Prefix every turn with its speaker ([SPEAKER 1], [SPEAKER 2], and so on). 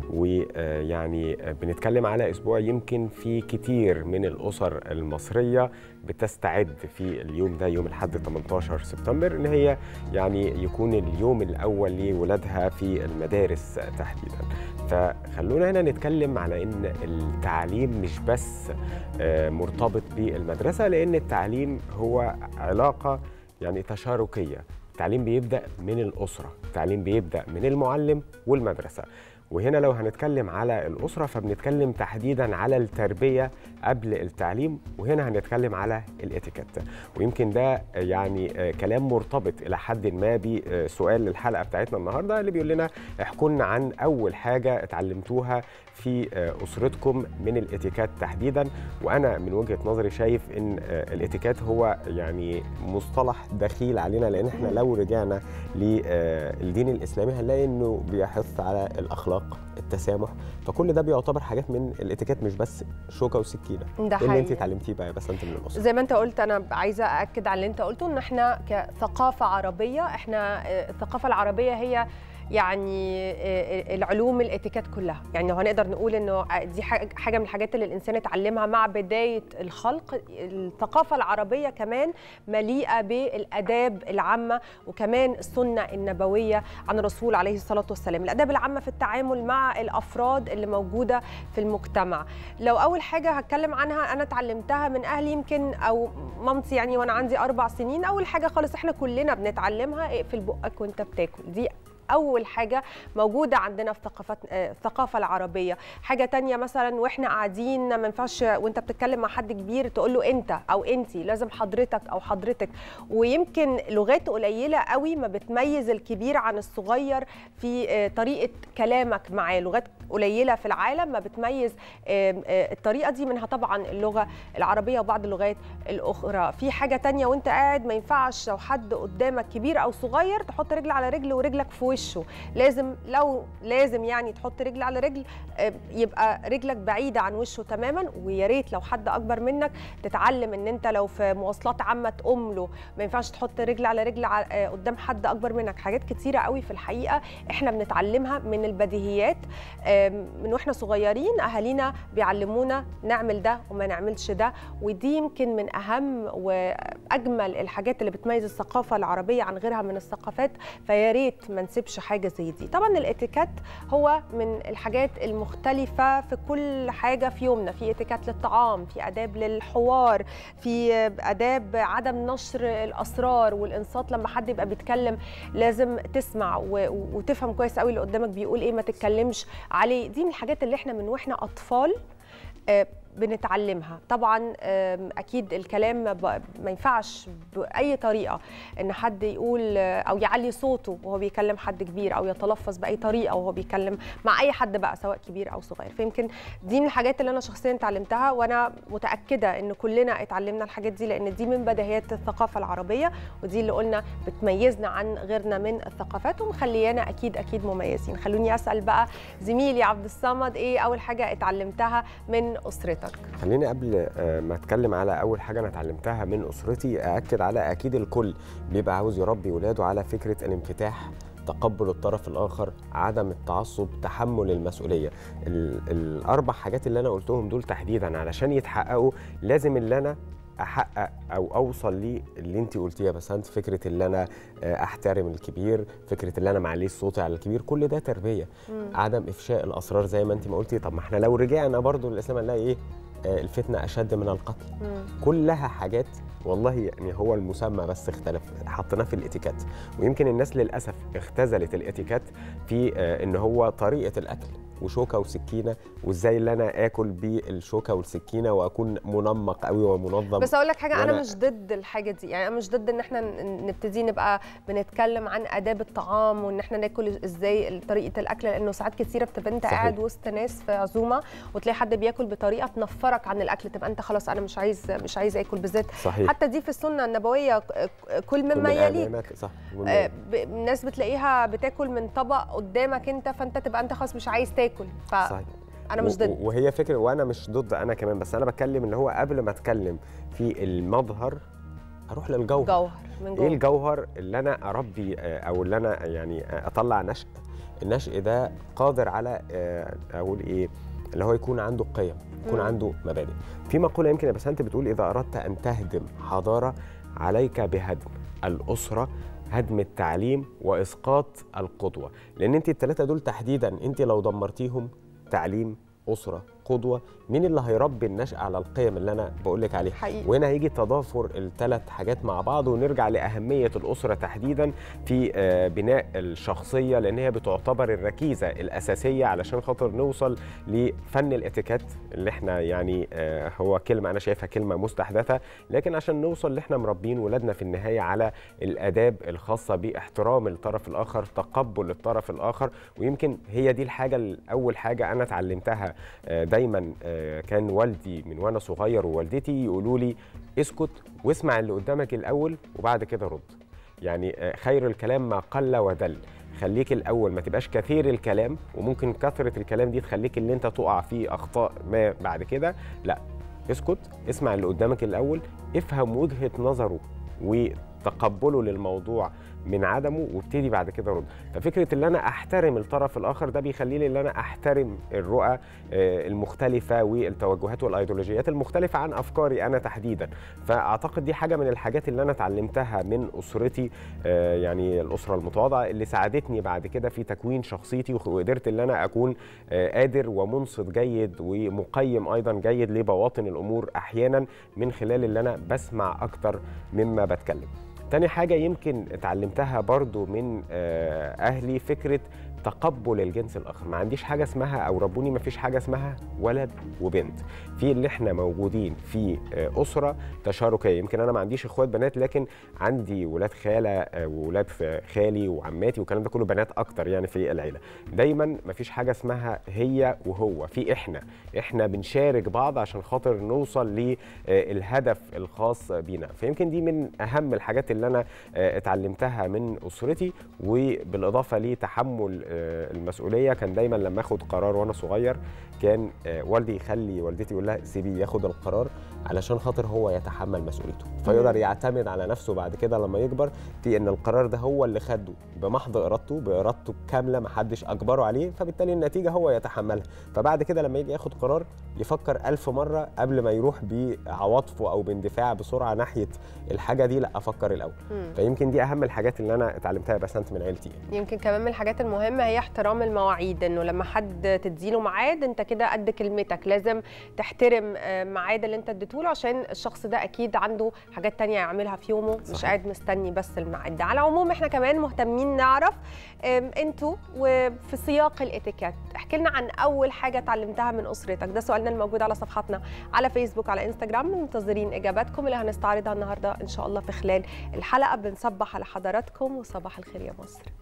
[SPEAKER 1] ويعني بنتكلم على اسبوع يمكن في كتير من الاسر المصريه بتستعد في اليوم ده يوم الاحد 18 سبتمبر ان هي يعني يكون اليوم الاول لولادها في المدارس تحديدا فخلونا هنا نتكلم على ان التعليم مش بس مرتبط بالمدرسه لان التعليم هو علاقه يعني تشاركيه التعليم بيبدا من الاسره التعليم بيبدا من المعلم والمدرسه وهنا لو هنتكلم على الأسرة فبنتكلم تحديدا على التربية قبل التعليم وهنا هنتكلم على الاتيكيت ويمكن ده يعني كلام مرتبط إلى حد ما بسؤال الحلقة بتاعتنا النهاردة اللي بيقول لنا احكوا لنا عن أول حاجة اتعلمتوها في أسرتكم من الاتيكيت تحديدا وأنا من وجهة نظري شايف إن الاتيكيت هو يعني مصطلح دخيل علينا لأن احنا لو رجعنا للدين الإسلامي هنلاقي إنه بيحث على الأخلاق الاخلاق التسامح فكل ده بيعتبر حاجات من الاتيكيت مش بس شوكه وسكينه
[SPEAKER 2] ده
[SPEAKER 1] ايه اللي انت اتعلمتيه بقى بس انت من الاسره
[SPEAKER 2] زي ما انت قلت انا عايزه ااكد على اللي انت قلته ان احنا كثقافه عربيه احنا الثقافه العربيه هي يعني العلوم الاتيكيت كلها يعني لو هنقدر نقول انه دي حاجه من الحاجات اللي الانسان اتعلمها مع بدايه الخلق الثقافه العربيه كمان مليئه بالاداب العامه وكمان السنه النبويه عن الرسول عليه الصلاه والسلام الاداب العامه في التعامل مع الافراد اللي موجوده في المجتمع لو اول حاجه هتكلم عنها انا اتعلمتها من اهلي يمكن او مامتي يعني وانا عندي اربع سنين اول حاجه خالص احنا كلنا بنتعلمها اقفل بقك وانت بتاكل دي اول حاجه موجوده عندنا في ثقافات الثقافه العربيه حاجه تانية مثلا واحنا قاعدين ما ينفعش وانت بتتكلم مع حد كبير تقول له انت او انتي لازم حضرتك او حضرتك ويمكن لغات قليله قوي ما بتميز الكبير عن الصغير في طريقه كلامك معاه لغات قليله في العالم ما بتميز الطريقه دي منها طبعا اللغه العربيه وبعض اللغات الاخرى في حاجه تانية وانت قاعد ما ينفعش لو حد قدامك كبير او صغير تحط رجل على رجل ورجلك في وشه لازم لو لازم يعني تحط رجل على رجل يبقى رجلك بعيده عن وشه تماما ويا ريت لو حد اكبر منك تتعلم ان انت لو في مواصلات عامه تقوم له ما ينفعش تحط رجل على رجل قدام حد اكبر منك حاجات كتيره قوي في الحقيقه احنا بنتعلمها من البديهيات من واحنا صغيرين اهالينا بيعلمونا نعمل ده وما نعملش ده ودي يمكن من اهم واجمل الحاجات اللي بتميز الثقافه العربيه عن غيرها من الثقافات فيا ريت ما نسيبش حاجه زي دي طبعا الاتيكيت هو من الحاجات المختلفه في كل حاجه في يومنا في اتيكيت للطعام في اداب للحوار في اداب عدم نشر الاسرار والانصات لما حد يبقى بيتكلم لازم تسمع وتفهم كويس قوي اللي قدامك بيقول ايه ما تتكلمش عليه دي من الحاجات اللي احنا من واحنا اطفال بنتعلمها طبعا اكيد الكلام ما ينفعش باي طريقه ان حد يقول او يعلي صوته وهو بيكلم حد كبير او يتلفظ باي طريقه وهو بيتكلم مع اي حد بقى سواء كبير او صغير فيمكن دي من الحاجات اللي انا شخصيا اتعلمتها وانا متاكده ان كلنا اتعلمنا الحاجات دي لان دي من بديهيات الثقافه العربيه ودي اللي قلنا بتميزنا عن غيرنا من الثقافات ومخليانا اكيد اكيد مميزين خلوني اسال بقى زميلي عبد الصمد ايه اول حاجه اتعلمتها من اسرتك
[SPEAKER 1] خليني قبل ما اتكلم على اول حاجه انا اتعلمتها من اسرتي ااكد على اكيد الكل بيبقى عاوز يربي ولاده على فكره الانفتاح تقبل الطرف الاخر عدم التعصب تحمل المسؤوليه الاربع حاجات اللي انا قلتهم دول تحديدا علشان يتحققوا لازم اللي انا احقق او اوصل لي اللي انت قلتيها بس انت فكره اللي انا احترم الكبير فكره اللي انا معليش صوتي على الكبير كل ده تربيه مم. عدم افشاء الاسرار زي ما انت ما قلتي طب ما احنا لو رجعنا برضو للاسلام هنلاقي ايه الفتنه اشد من القتل مم. كلها حاجات والله يعني هو المسمى بس اختلف حطيناه في الاتيكيت ويمكن الناس للاسف اختزلت الاتيكيت في ان هو طريقه الاكل وشوكه وسكينه وازاي اللي انا اكل بالشوكه والسكينه واكون منمق قوي ومنظم
[SPEAKER 2] بس اقول لك حاجه انا مش ضد الحاجه دي يعني انا مش ضد ان احنا نبتدي نبقى بنتكلم عن اداب الطعام وان احنا ناكل ازاي طريقه الاكل لانه ساعات كثيره بتبقى انت قاعد وسط ناس في عزومه وتلاقي حد بياكل بطريقه تنفرك عن الاكل تبقى انت خلاص انا مش عايز مش عايز اكل بالذات
[SPEAKER 1] صحيح.
[SPEAKER 2] حتى دي في السنه النبويه كل مما يليك
[SPEAKER 1] صح
[SPEAKER 2] الناس بتلاقيها بتاكل من طبق قدامك انت فانت تبقى انت خلاص مش عايز تاكل ف...
[SPEAKER 1] صحيح.
[SPEAKER 2] انا مش ضد
[SPEAKER 1] وهي فكره وانا مش ضد انا كمان بس انا بتكلم اللي هو قبل ما اتكلم في المظهر اروح للجوهر
[SPEAKER 2] جوهر من
[SPEAKER 1] ايه
[SPEAKER 2] جوه
[SPEAKER 1] الجوهر اللي انا اربي او اللي انا يعني اطلع نشأ النشء ده قادر على آه، اقول ايه اللي هو يكون عنده قيم يكون
[SPEAKER 2] مم.
[SPEAKER 1] عنده مبادئ في مقوله يمكن يا بسنت بتقول اذا اردت ان تهدم حضاره عليك بهدم الاسره هدم التعليم واسقاط القدوه لان انت الثلاثه دول تحديدا انت لو دمرتيهم تعليم اسره قدوه مين اللي هيربي النشأ على القيم اللي انا بقول لك عليها
[SPEAKER 2] حقيقي
[SPEAKER 1] وهنا هيجي تضافر الثلاث حاجات مع بعض ونرجع لأهمية الأسرة تحديدا في آه، بناء الشخصية لأن هي بتعتبر الركيزة الأساسية علشان خاطر نوصل لفن الاتيكيت اللي احنا يعني آه، هو كلمة أنا شايفها كلمة مستحدثة لكن عشان نوصل اللي احنا مربين ولادنا في النهاية على الآداب الخاصة باحترام الطرف الآخر تقبل الطرف الآخر ويمكن هي دي الحاجة أول حاجة أنا اتعلمتها آه، دايما آه، كان والدي من وانا صغير ووالدتي يقولوا لي اسكت واسمع اللي قدامك الاول وبعد كده رد يعني آه، خير الكلام ما قل ودل خليك الاول ما تبقاش كثير الكلام وممكن كثره الكلام دي تخليك اللي انت تقع في اخطاء ما بعد كده لا اسكت اسمع اللي قدامك الاول افهم وجهه نظره وتقبله للموضوع من عدمه وابتدي بعد كده رد ففكره ان انا احترم الطرف الاخر ده بيخليني ان انا احترم الرؤى آه، المختلفه والتوجهات والايديولوجيات المختلفه عن افكاري انا تحديدا فاعتقد دي حاجه من الحاجات اللي انا اتعلمتها من اسرتي آه، يعني الاسره المتواضعه اللي ساعدتني بعد كده في تكوين شخصيتي وخ- وقدرت ان انا اكون آه، قادر ومنصت جيد ومقيم ايضا جيد لبواطن الامور احيانا من خلال اللي انا بسمع اكتر مما بتكلم تاني حاجة يمكن اتعلمتها برضو من آه، أهلي فكرة تقبل الجنس الآخر ما عنديش حاجة اسمها أو ربوني ما فيش حاجة اسمها ولد وبنت في اللي احنا موجودين في آه، أسرة تشاركية يمكن أنا ما عنديش إخوات بنات لكن عندي ولاد خالة آه، وولاد ف- خالي وعماتي والكلام ده كله بنات أكتر يعني في العيلة دايما ما فيش حاجة اسمها هي وهو في إحنا إحنا بنشارك بعض عشان خاطر نوصل للهدف الخاص بينا فيمكن دي من أهم الحاجات اللي أنا آه، اتعلمتها من أسرتي وبالإضافة لتحمل آه، المسؤولية كان دايما لما أخد قرار وأنا صغير كان آه، والدي يخلي والدتي يقول لها سيبيه ياخد القرار علشان خاطر هو يتحمل مسؤوليته فيقدر يعتمد على نفسه بعد كده لما يكبر في ان القرار ده هو اللي خده بمحض ارادته بارادته الكامله ما حدش اجبره عليه فبالتالي النتيجه هو يتحملها فبعد كده لما يجي ياخد قرار يفكر ألف مره قبل ما يروح بعواطفه او باندفاع بسرعه ناحيه الحاجه دي لا افكر الاول
[SPEAKER 2] مم.
[SPEAKER 1] فيمكن دي اهم الحاجات اللي انا اتعلمتها يا بسنت من عيلتي
[SPEAKER 2] يمكن كمان من الحاجات المهمه هي احترام المواعيد انه لما حد تديله ميعاد انت كده قد كلمتك لازم تحترم آه، ميعاد اللي انت اديته له عشان الشخص ده اكيد عنده حاجات تانية يعملها في يومه مش
[SPEAKER 1] صحيح.
[SPEAKER 2] قاعد مستني بس الميعاد ده على العموم احنا كمان مهتمين نعرف آم، انتوا وفي سياق الاتيكيت احكي لنا عن اول حاجه اتعلمتها من اسرتك ده سؤالنا الموجود على صفحاتنا على فيسبوك على انستجرام منتظرين اجاباتكم اللي هنستعرضها النهارده ان شاء الله في خلال الحلقه بنصبح على حضراتكم وصباح الخير يا مصر